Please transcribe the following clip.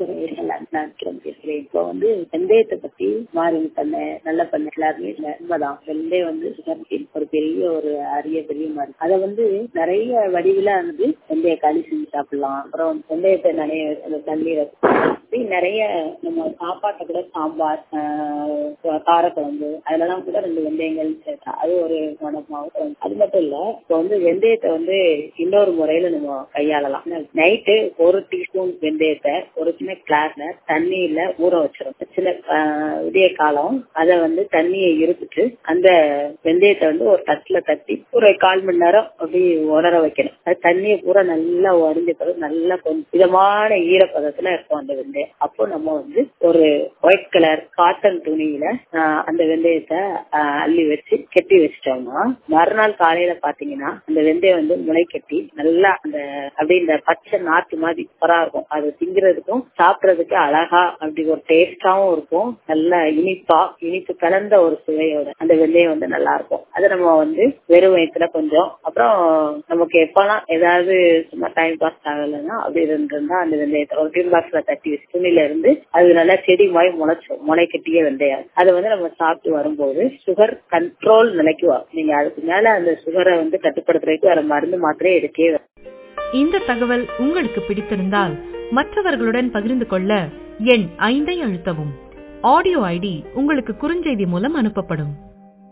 பேசுறேன் இப்போ வந்து வெந்தயத்தை பத்தி மாறி பண்ண நல்ல பண்ண எல்லாருமே இல்ல உண்மைதான் வெந்தயம் வந்து சுகருக்கு ஒரு பெரிய ஒரு அரிய பெரிய மாதிரி அதை வந்து நிறைய வடிவில வந்து வெந்தய களி செஞ்சு சாப்பிடலாம் அப்புறம் வெந்தயத்தை நிறைய அந்த தண்ணீரை இப்படி நிறைய நம்ம சாப்பாட்டை கூட சாம்பார் ஆஹ் காரக்குழம்பு அதுலலாம் கூட ரெண்டு வெந்தயங்கள் சேர்த்தா அது ஒரு மனமாவும் அது மட்டும் இல்ல இப்போ வந்து வெந்தயத்தை வந்து இன்னொரு முறையில நம்ம கையாளலாம் நைட்டு ஒரு டீஸ்பூன் வெந்தயத்தை ஒரு சின்ன கிளாஸ்ல தண்ணியில ஊற வச்சிரும் சின்ன ஆஹ் விடிய காலம் அதை வந்து தண்ணியை இருத்துட்டு அந்த வெந்தயத்தை வந்து ஒரு தட்டுல தட்டி ஒரு கால் மணி நேரம் அப்படி உணர வைக்கணும் அது தண்ணியை பூரா நல்லா உடஞ்ச பிறகு நல்லா கொஞ்சம் இதமான ஈரப்பதத்துல இருக்கும் அந்த வெந்தயம் அப்போ நம்ம வந்து ஒரு ஒயிட் கலர் காட்டன் துணியில ஆஹ் அந்த வெந்தயத்தை ஆஹ் அள்ளி வச்சு கெட்டி வச்சிட்டோம்னா மறுநாள் காலையில பாத்தீங்கன்னா அந்த வெந்தயம் வந்து முளை கட்டி நல்லா அந்த அப்படி இந்த பச்சை நாட்டு மாதிரி சூப்பரா இருக்கும் அது திங்கிறதுக்கும் சாப்பிடறதுக்கு அழகா அப்படி ஒரு டேஸ்டாவும் இருக்கும் நல்ல இனிப்பா இனிப்பு கலந்த ஒரு சுவையோட அந்த வெந்தயம் வந்து நல்லா இருக்கும் அதை நம்ம வந்து வெறும் வயிற்றுல கொஞ்சம் அப்புறம் நமக்கு எப்பெல்லாம் ஏதாவது சும்மா டைம் பாஸ் ஆகலைன்னா அப்படி இருந்தா அந்த வெந்தயத்தை ஒரு டின் பாக்ஸ்ல தட்டி வச்சு துணியில இருந்து அது நல்லா செடி மாதிரி முளைச்சு முளை கட்டிய வெந்தயம் அதை வந்து நம்ம சாப்பிட்டு வரும்போது சுகர் கண்ட்ரோல் நிலைக்கு வரும் நீங்க அதுக்கு மேல அந்த சுகரை வந்து கட்டுப்படுத்துறதுக்கு வேற மருந்து மாத்திரை எடுக்கவே இந்த தகவல் உங்களுக்கு பிடித்திருந்தால் மற்றவர்களுடன் பகிர்ந்து கொள்ள எண் ஐந்தை அழுத்தவும் ஆடியோ ஐடி உங்களுக்கு குறுஞ்செய்தி மூலம் அனுப்பப்படும்